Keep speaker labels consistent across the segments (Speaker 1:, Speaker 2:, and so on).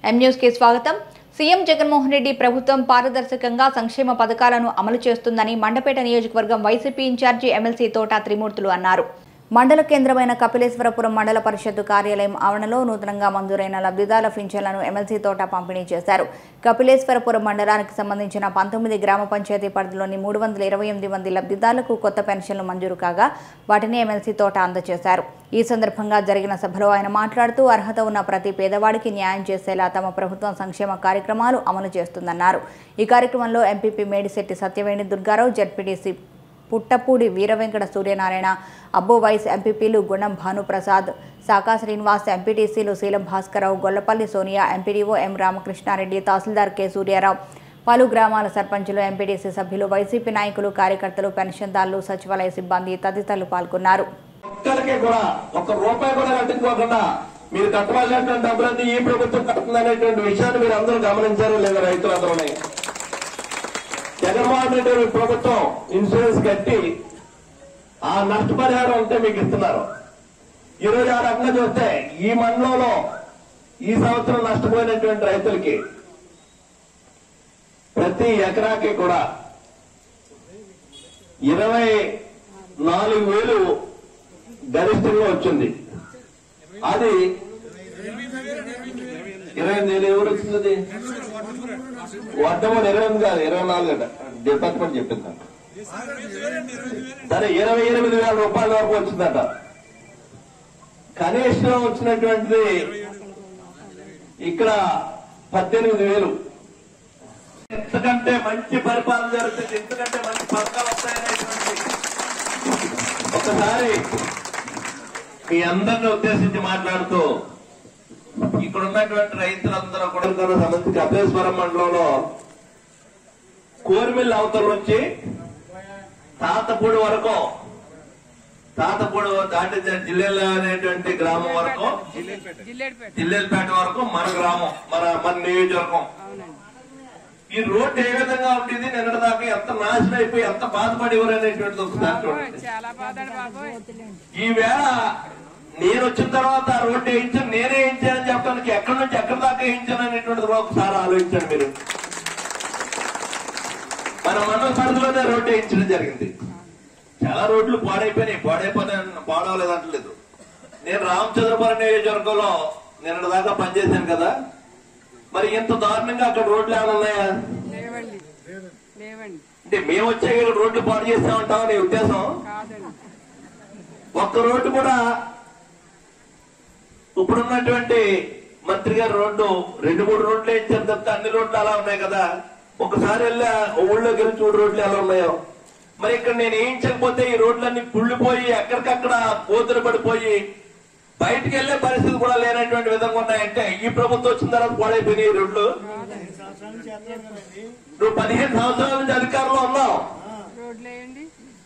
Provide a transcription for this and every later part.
Speaker 1: M news కి స్వాగతం CM Jaganmohan Reddy ప్రభుత్వం పారదర్శకంగా సంక్షేమ పథకాలను అమలు చేస్తుందని మండపేట నియోజకవర్గం వైసీపీ ఇన్ఛార్జి ఎమ్మెల్సీ తోట త్రిమూర్తులు అన్నారు మండల కేంద్రమైన కపిలేశ్వరపురం మండల పరిషత్తు కార్యాలయం ఆవరణలో నూతనంగా మంజూరైన లబ్ధిదారుల పింఛన్లను ఎమ్మెల్సీ తోట పంపిణీ చేశారు కపిలేశ్వరపురం మండలానికి సంబంధించిన పంతొమ్మిది గ్రామ పంచాయతీ పరిధిలోని మూడు వందల ఇరవై ఎనిమిది మంది లబ్ధిదారులకు కొత్త పెన్షన్లు మంజూరు కాగా వాటిని ఎమ్మెల్సీ తోట అందజేశారు ఈ సందర్భంగా జరిగిన సభలో ఆయన మాట్లాడుతూ అర్హత ఉన్న ప్రతి పేదవాడికి న్యాయం చేసేలా తమ ప్రభుత్వం సంక్షేమ కార్యక్రమాలు అమలు చేస్తుందన్నారు ఈ కార్యక్రమంలో ఎంపీపీ మేడిశెట్టి సత్యవేణి దుర్గారావు జడ్పీటీసీ పుట్టపూడి వీరవెంకట సూర్యనారాయణ అబ్బో వైస్ ఎంపీపీలు గుణం భానుప్రసాద్ సాకా శ్రీనివాస్ ఎంపీటీసీలు శీలం భాస్కరరావు గొల్లపల్లి సోనియా ఎంపీడీఓ ఎం రామకృష్ణారెడ్డి తహసీల్దార్ కె సూర్యారావు పలు గ్రామాల సర్పంచులు ఎంపీటీసీ సభ్యులు వైసీపీ నాయకులు కార్యకర్తలు పెన్షన్దారులు సచివాలయ సిబ్బంది తదితరులు పాల్గొన్నారు
Speaker 2: ఒక్కరికి కూడా ఒక్క రూపాయి కూడా కట్టుకోకుండా మీరు కట్టవలసినటువంటి డబ్బులన్నీ ఈ ప్రభుత్వం కడుతుందనేటువంటి విషయాన్ని మీరు అందరూ గమనించారు లేదా రైతులందరూ జగన్మోహన్ రెడ్డి గారి ప్రభుత్వం ఇన్సూరెన్స్ కట్టి ఆ నష్టపరిహారం ఉంటే మీకు ఇస్తున్నారు ఈ రోజు ఆ రకంగా చూస్తే ఈ మండలంలో ఈ సంవత్సరం నష్టపోయినటువంటి రైతులకి ప్రతి ఎకరాకి కూడా ఇరవై నాలుగు వేలు గరిష్టంగా వచ్చింది అది ఇరవై ఎనిమిది ఎవరు వచ్చింది వర్ధమని ఇరవై ఎనిమిది కాదు ఇరవై నాలుగు అంట డిపార్ట్మెంట్ చెప్పింది నాకు. సరే ఇరవై ఎనిమిది వేల రూపాయల వరకు వచ్చిందట కనిష్టం వచ్చినటువంటిది ఇక్కడ పద్దెనిమిది వేలు ఎంతకంటే మంచి పరిపాలన జరుగుతుంది ఎంతకంటే మంచి పథకాలు వస్తాయనేటువంటి ఒకసారి మీ అందరిని ఉద్దేశించి మాట్లాడుతూ ఇక్కడ ఉన్నటువంటి రైతులందరూ కూడా కూడా సంబంధించి కపిలేశ్వరం మండలంలో కోరిమిల్ అవతల నుంచి తాతపూడి వరకు తాతపూడి దాటి జిల్లేల అనేటువంటి గ్రామం వరకు జిల్లేలపేట వరకు మన గ్రామం మన మన నియోజకవర్గం ఈ రోడ్డు ఏ విధంగా ఉంటుంది నిన్నటి దాకా ఎంత నాశనం అయిపోయి ఎంత బాధపడేవారు అనేటువంటిది ఒకసారి చూడండి
Speaker 3: చాలా బాధడు బాబోయ్
Speaker 2: ఈ వేళ నేను వచ్చిన తర్వాత ఆ రోడ్డు వేయించాను నేనే వేయించానని చెప్పడానికి ఎక్కడి నుంచి ఎక్కడి దాకా వేయించాను అనేటువంటిది కూడా ఒకసారి ఆలోచించండి మీరు మన మండల పరిధిలోనే రోడ్డు వేయించడం జరిగింది చాలా రోడ్లు పాడైపోయినాయి పాడైపోయినా పాడవలేదు అంటలేదు నేను రామచంద్రపురం నియోజకవర్గంలో నిన్నటి దాకా పనిచేశాను కదా మరి ఇంత దారుణంగా అక్కడ రోడ్లు ఏమైనా ఉన్నాయా
Speaker 3: లేవండి లేవండి
Speaker 2: అంటే మేము వచ్చే ఇక్కడ రోడ్లు పాడు చేస్తామంటాం నీ ఉద్దేశం
Speaker 3: కాదండి
Speaker 2: ఒక్క రోడ్డు కూడా ఇప్పుడున్నటువంటి మంత్రి గారి రోడ్డు రెండు మూడు రోడ్లు ఇచ్చారు తప్ప అన్ని రోడ్లు అలా ఉన్నాయి కదా ఒకసారి వెళ్ళి ఆ ఊళ్ళోకి వెళ్ళి చూడు రోడ్లు ఎలా ఉన్నాయో మరి ఇక్కడ నేను వేయించకపోతే ఈ రోడ్లన్నీ కుళ్ళిపోయి ఎక్కడికక్కడ కోతులు పడిపోయి బయటికి వెళ్లే పరిస్థితి కూడా లేనటువంటి విధంగా ఉన్నాయంటే ఈ ప్రభుత్వం వచ్చిన తర్వాత పాడైపోయినాయి ఈ రోడ్లు నువ్వు పదిహేను సంవత్సరాల నుంచి అధికారంలో ఉన్నావు
Speaker 3: రోడ్లు వేయండి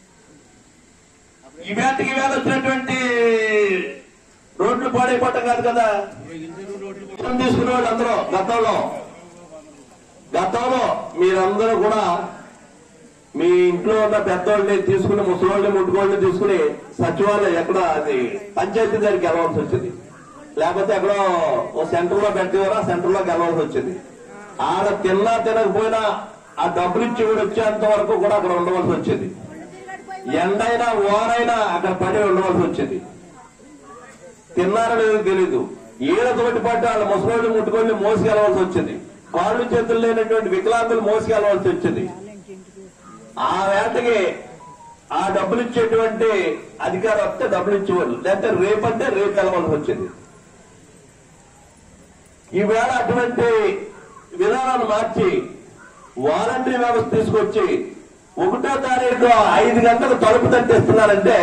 Speaker 2: ఈ వేటకి వేళ వచ్చినటువంటి రోడ్లు పాడైపోవటం కాదు కదా విషయం తీసుకునే వాళ్ళు అందరూ గతంలో గతంలో మీరందరూ కూడా మీ ఇంట్లో ఉన్న పెద్దోళ్ళని తీసుకుని ముసలోళ్ళని ముట్టుకోళ్ళని తీసుకుని సచివాలయం ఎక్కడ అది పంచాయతీ దగ్గరికి వెళ్ళవలసి వచ్చింది లేకపోతే ఎక్కడో ఓ సెంటర్ లో పెట్టేవారు ఆ సెంటర్ లోకి వెళ్ళవలసి వచ్చింది ఆడ తిన్నా తినకపోయినా ఆ డబ్బులు ఇచ్చి కూడా వచ్చేంత వరకు కూడా అక్కడ ఉండవలసి వచ్చింది ఎండైనా ఓరైనా అక్కడ పడి ఉండవలసి వచ్చింది తిన్నారో లేదో తెలీదు ఏడతోటి పట్టు వాళ్ళ ముసలోళ్ళు ముట్టుకొని మోసుకెళ్ళవలసి వచ్చింది కాళ్ళు చేతులు లేనటువంటి వికలాంగులు మోసుకెళ్ళవలసి వచ్చింది ఆ వేటకి ఆ డబ్బులు ఇచ్చేటువంటి అధికారం వస్తే డబ్బులు ఇచ్చేవాళ్ళు లేకపోతే రేపంటే రేపు వెళ్ళవలసి వచ్చింది ఈవేళ అటువంటి విధానాన్ని మార్చి వాలంటరీ వ్యవస్థ తీసుకొచ్చి ఒకటో తారీఖు ఐదు గంటలకు తలుపు తట్టేస్తున్నారంటే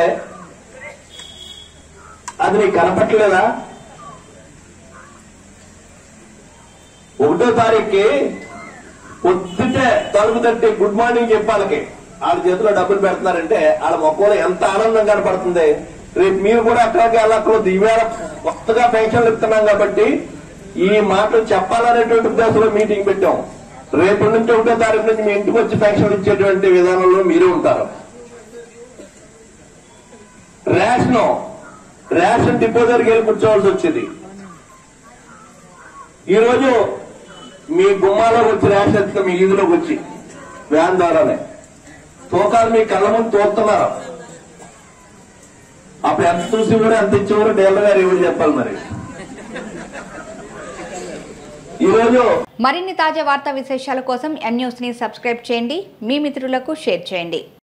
Speaker 2: అది నీకు కనపట్లేదా ఒకటో తారీఖుకి పొద్దుటే తలుపు తట్టి గుడ్ మార్నింగ్ చెప్పాలకి వాళ్ళ చేతిలో డబ్బులు పెడుతున్నారంటే వాళ్ళ మొక్కలో ఎంత ఆనందం కనపడుతుంది రేపు మీరు కూడా అక్కడికి వెళ్ళక్కర్లేదు ఈవేళ కొత్తగా పెన్షన్లు ఇస్తున్నాం కాబట్టి ఈ మాటలు చెప్పాలనేటువంటి ఉద్దేశంలో మీటింగ్ పెట్టాం రేపు నుంచి ఒకటో తారీఖు నుంచి మీ ఇంటికి వచ్చి పెన్షన్ ఇచ్చేటువంటి విధానంలో మీరు ఉంటారు రేషన్ రేషన్ డిపో దగ్గరికి వెళ్ళి కూర్చోవలసి వచ్చింది ఈరోజు మీ గుమ్మాలోకి వచ్చి రేషన్ ఎత్తుక మీ ఈదులోకి వచ్చి వ్యాన్ ద్వారానే తూకాలు మీ కళ్ళ ముందు తోస్తున్నారు అప్పుడు ఎంత చూసి కూడా ఎంత ఇచ్చేవారు డీలర్ గారు ఎవరు చెప్పాలి మరి ఈరోజు
Speaker 1: మరిన్ని తాజా వార్తా విశేషాల కోసం ఎం న్యూస్ ని సబ్స్క్రైబ్ చేయండి మీ మిత్రులకు షేర్ చేయండి